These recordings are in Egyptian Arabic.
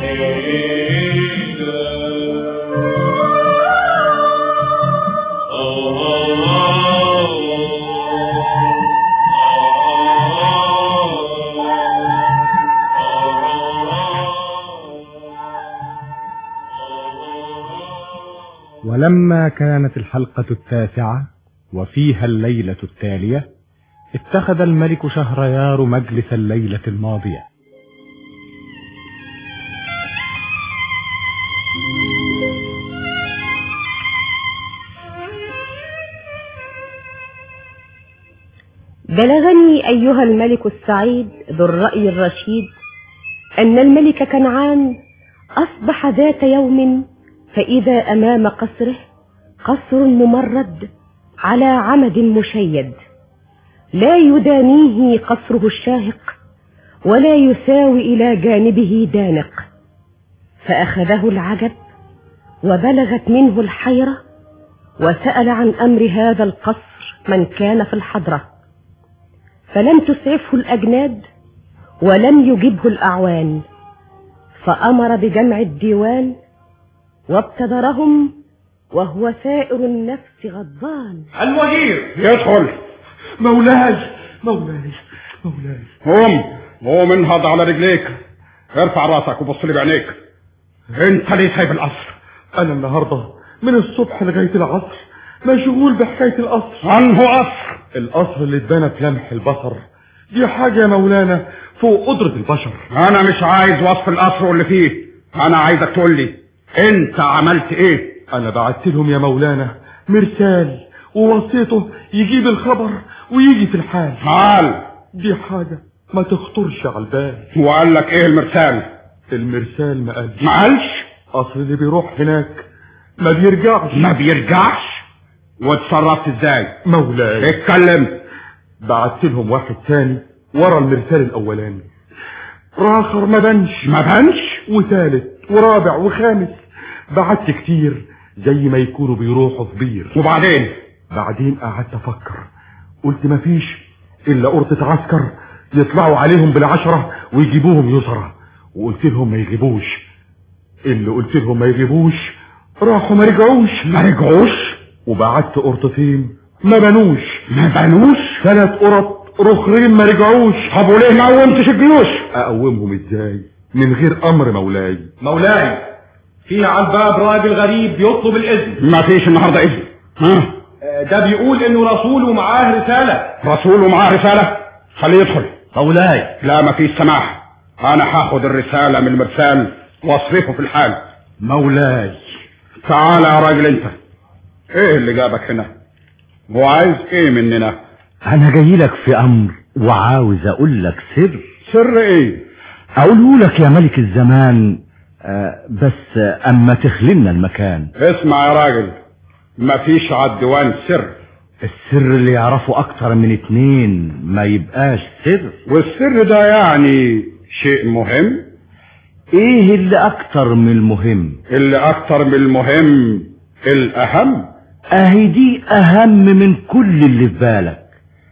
ولما كانت الحلقة التاسعة وفيها الليلة التالية اتخذ الملك شهريار مجلس الليلة الماضية بلغني أيها الملك السعيد ذو الرأي الرشيد أن الملك كنعان أصبح ذات يوم فإذا أمام قصره قصر ممرد على عمد مشيد لا يدانيه قصره الشاهق ولا يساوي إلى جانبه دانق فأخذه العجب وبلغت منه الحيرة وسأل عن أمر هذا القصر من كان في الحضرة فلم تسعفه الأجناد ولم يجبه الأعوان فأمر بجمع الديوان وابتدرهم وهو ثائر النفس غضبان الوزير يدخل مولاي مولاي مولاي قوم قوم انهض على رجليك ارفع راسك وبص لي بعينيك انت ليه سايب القصر انا النهارده من الصبح لغايه العصر مشغول بحكايه القصر انه قصر القصر اللي اتبنى في لمح البصر دي حاجه يا مولانا فوق قدره البشر انا مش عايز وصف القصر واللي فيه انا عايزك تقول لي انت عملت ايه انا بعت لهم يا مولانا مرسال ووصيته يجيب الخبر ويجي في الحال تعال دي حاجه ما تخطرش على البال وقال لك ايه المرسال المرسال ما قالش ما قالش اصل اللي بيروح هناك ما بيرجعش ما بيرجعش واتصرفت ازاي مولاي اتكلم بعت لهم واحد تاني ورا المرسال الاولاني راخر ما بنش ما بانش وثالث ورابع وخامس بعت كتير زي ما يكونوا بيروحوا في بير وبعدين بعدين قعدت افكر قلت مفيش الا قرطة عسكر يطلعوا عليهم بالعشرة ويجيبوهم يسرى وقلت لهم ما يغيبوش اللي قلت لهم ما يغيبوش راحوا ما رجعوش ما رجعوش وبعت قرطتين ما بنوش ما بانوش ثلاث قرط رخرين ما رجعوش طب وليه ما قومتش الجيوش اقومهم ازاي من غير امر مولاي مولاي في على الباب راجل غريب بيطلب الاذن ما فيش النهارده اذن ها آه، ده بيقول انه رسول ومعاه رساله رسول ومعاه رسالة خليه يدخل مولاي لا ما فيش سماح انا هاخد الرسالة من المرسال واصرفه في الحال مولاي تعال يا راجل انت ايه اللي جابك هنا وعايز ايه مننا انا جاي لك في امر وعاوز اقول لك سر سر ايه اقوله لك يا ملك الزمان آه، بس آه، اما تخللنا المكان اسمع يا راجل ما فيش على الديوان سر السر اللي يعرفه اكتر من اتنين ما يبقاش سر والسر ده يعني شيء مهم ايه اللي اكتر من المهم اللي اكتر من المهم الاهم اهي دي اهم من كل اللي في بالك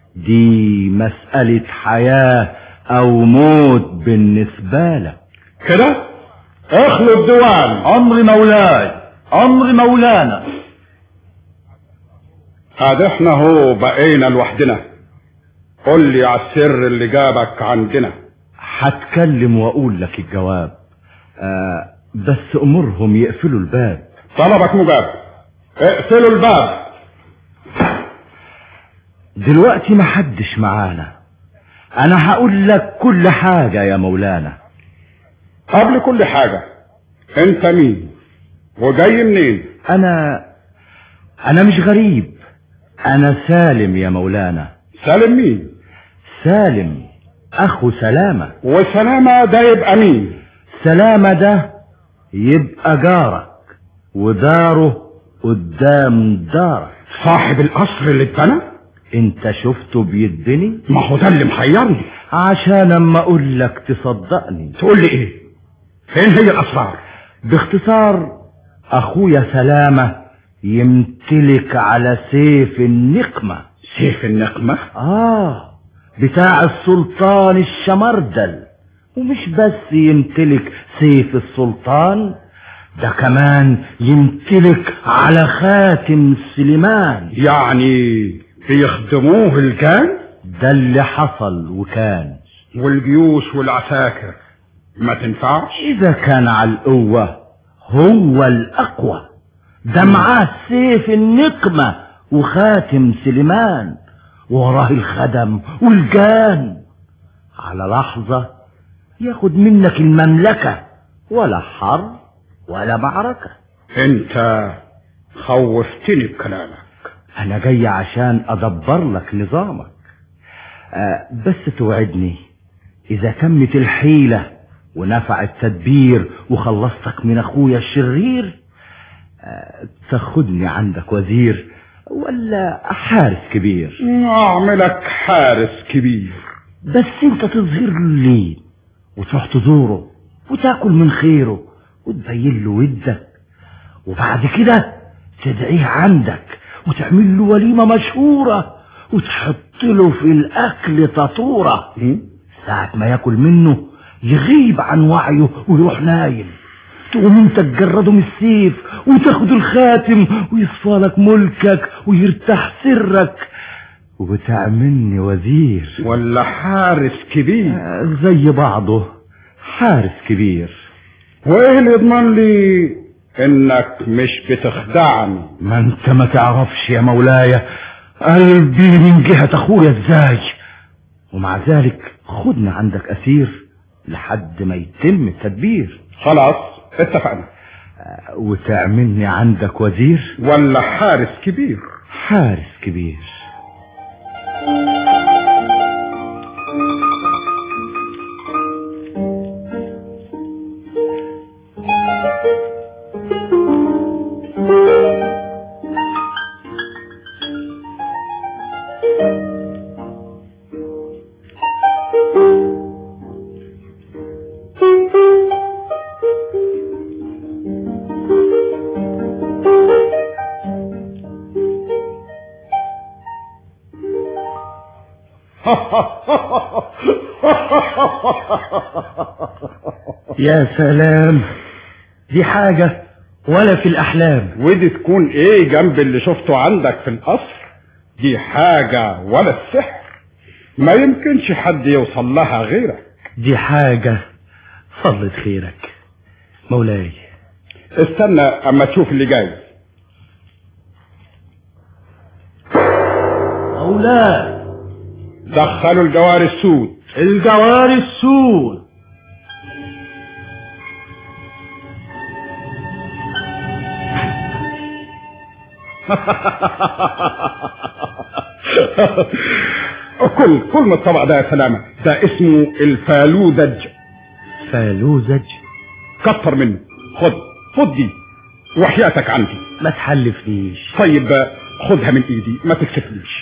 دي مسألة حياة او موت بالنسبة لك كده اخلوا الديوان امر مولاي امر مولانا هذا احنا هو بقينا لوحدنا قول لي على السر اللي جابك عندنا هتكلم واقول لك الجواب آه بس امرهم يقفلوا الباب طلبك مجاب اقفلوا الباب دلوقتي محدش معانا انا هقول لك كل حاجة يا مولانا قبل كل حاجة انت مين وجاي منين انا انا مش غريب انا سالم يا مولانا سالم مين سالم اخو سلامة وسلامة ده يبقى مين سلامة ده يبقى جارك وداره قدام دارك صاحب القصر اللي اتبنى انت شفته بيدني ما هو ده اللي محيرني عشان اما اقول لك تصدقني تقول لي ايه فين هي الاسرار باختصار اخويا سلامة يمتلك على سيف النقمة سيف النقمة اه بتاع السلطان الشمردل ومش بس يمتلك سيف السلطان ده كمان يمتلك على خاتم سليمان يعني بيخدموه الجان ده اللي حصل وكان والجيوش والعساكر ما تنفعش إذا كان على القوة هو الأقوى ده معاه سيف النقمة وخاتم سليمان وراه الخدم والجان على لحظة ياخد منك المملكة ولا حرب ولا معركة انت خوفتني بكلامك أنا جاي عشان أدبر لك نظامك آه بس توعدني إذا تمت الحيلة ونفع التدبير وخلصتك من أخويا الشرير آه تاخدني عندك وزير ولا حارس كبير اعملك حارس كبير بس انت تظهر له اللين وتروح تزوره وتاكل من خيره وتبين له ودك وبعد كده تدعيه عندك وتعمل له وليمة مشهورة وتحط له في الأكل تطورة ساعة ما ياكل منه يغيب عن وعيه ويروح نايم تقوم انت تجرده من السيف وتاخد الخاتم ويصفى لك ملكك ويرتاح سرك وتعملني وزير ولا حارس كبير آه، زي بعضه حارس كبير وايه اللي يضمن لي انك مش بتخدعني ما انت ما تعرفش يا مولاي قلبي من جهة اخويا ازاي ومع ذلك خدنا عندك اسير لحد ما يتم التدبير خلاص اتفقنا آه، وتعملني عندك وزير ولا حارس كبير حارس كبير يا سلام دي حاجة ولا في الأحلام ودي تكون ايه جنب اللي شفته عندك في القصر دي حاجة ولا السحر ما يمكنش حد يوصل لها غيرك دي حاجة فضلت خيرك مولاي استنى اما تشوف اللي جاي مولاي دخلوا الجوار السود الجوار السود كل كل من الطبق ده يا سلامة ده اسمه الفالودج فالوزج كتر منه خد خد دي وحياتك عندي ما تحلفنيش طيب خدها من ايدي ما تكسفنيش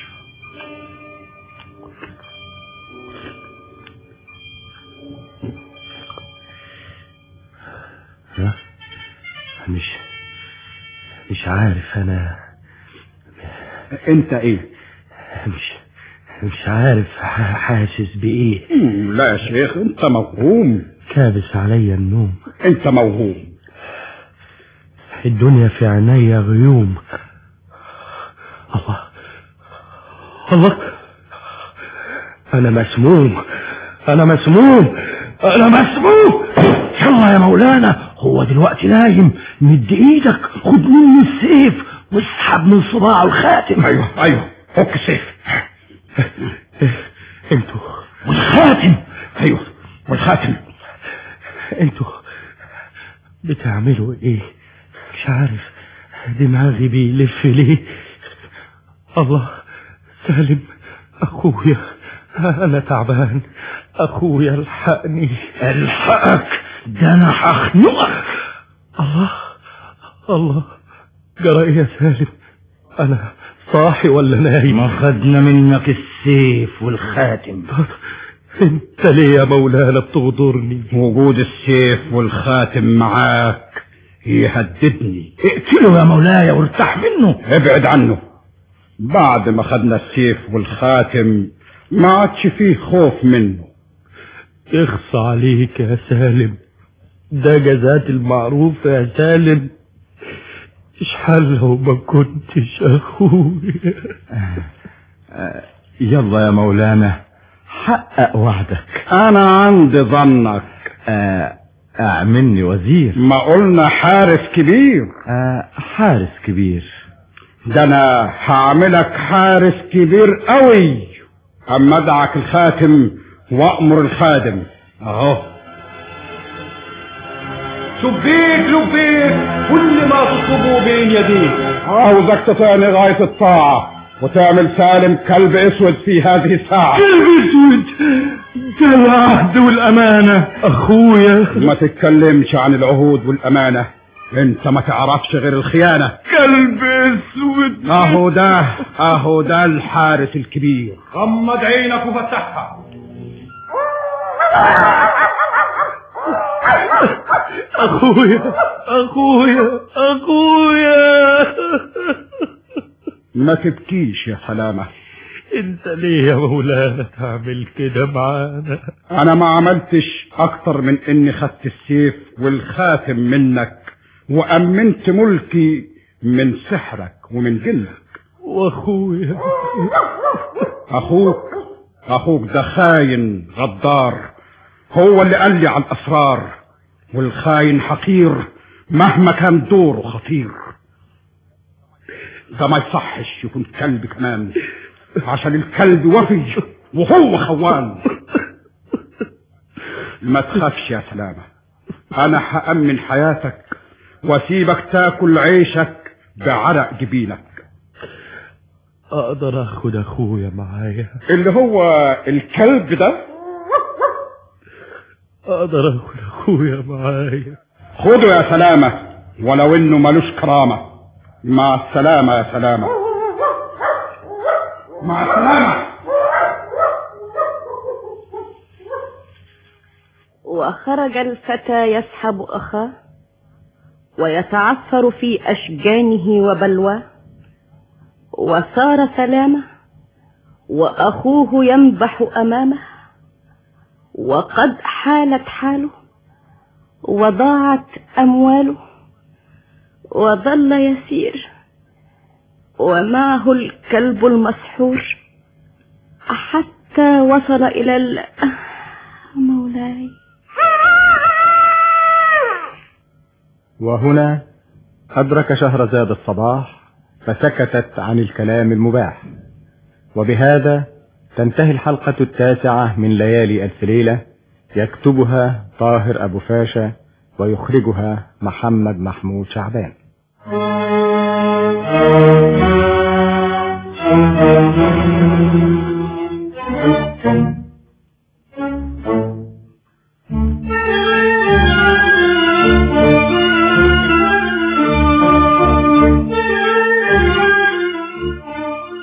ها؟ مش مش عارف انا انت ايه مش مش عارف ح- حاسس بايه مم، لا يا شيخ انت موهوم كابس عليا النوم انت موهوم الدنيا في عينيا غيوم الله الله انا مسموم انا مسموم انا مسموم يلا يا مولانا هو دلوقتي نايم مد ايدك خد مني السيف واسحب من صباعه الخاتم ايوه ايوه فك السيف انتوا والخاتم ايوه والخاتم انتوا بتعملوا ايه مش عارف دماغي بيلف ليه الله سالم اخويا انا تعبان اخويا الحقني الحقك ده انا هخنقك الله الله جرى ايه يا سالم انا صاحي ولا نايم ما خدنا منك السيف والخاتم انت ليه يا مولانا بتغدرني وجود السيف والخاتم معاك يهددني اقتله يا مولاي وارتاح منه ابعد عنه بعد ما خدنا السيف والخاتم ما عادش فيه خوف منه اخص عليك يا سالم ده جزات المعروف يا سالم اشحال لو ما كنتش اخويا يلا يا مولانا حقق وعدك انا عندي ظنك آه، اعملني وزير ما قلنا حارس كبير آه، حارس كبير ده انا هعملك حارس كبير قوي اما ادعك الخاتم وامر الخادم اهو لبيك لبيك كل ما تطلبه بين يديك عاوزك تطعني غاية الطاعة وتعمل سالم كلب اسود في هذه الساعة كلب اسود ده العهد والامانه اخويا ما تتكلمش عن العهود والامانة انت ما تعرفش غير الخيانة كلب اسود اهو ده اهو ده الحارس الكبير غمض عينك وفتحها اخويا اخويا اخويا ما تبكيش يا سلامة انت ليه يا مولانا تعمل كده معانا انا ما عملتش اكتر من اني خدت السيف والخاتم منك وامنت ملكي من سحرك ومن جنك واخويا اخوك اخوك ده خاين غدار هو اللي قال لي على الاسرار والخاين حقير مهما كان دوره خطير ده ما يصحش يكون كلب كمان عشان الكلب وفي وهو خوان ما تخافش يا سلامة انا هأمن حياتك واسيبك تاكل عيشك بعرق جبينك اقدر اخد اخويا معايا اللي هو الكلب ده اقدر اخد اخويا معايا خده يا سلامة ولو انه ملوش كرامة مع السلامة يا سلامة مع السلامة وخرج الفتى يسحب أخاه ويتعثر في أشجانه وبلواه وصار سلامة وأخوه ينبح أمامه وقد حالت حاله وضاعت أمواله وظل يسير ومعه الكلب المسحور حتى وصل إلى ال... مولاي وهنا أدرك شهرزاد الصباح فسكتت عن الكلام المباح وبهذا تنتهي الحلقة التاسعة من ليالي ألف ليلة يكتبها طاهر أبو فاشا ويخرجها محمد محمود شعبان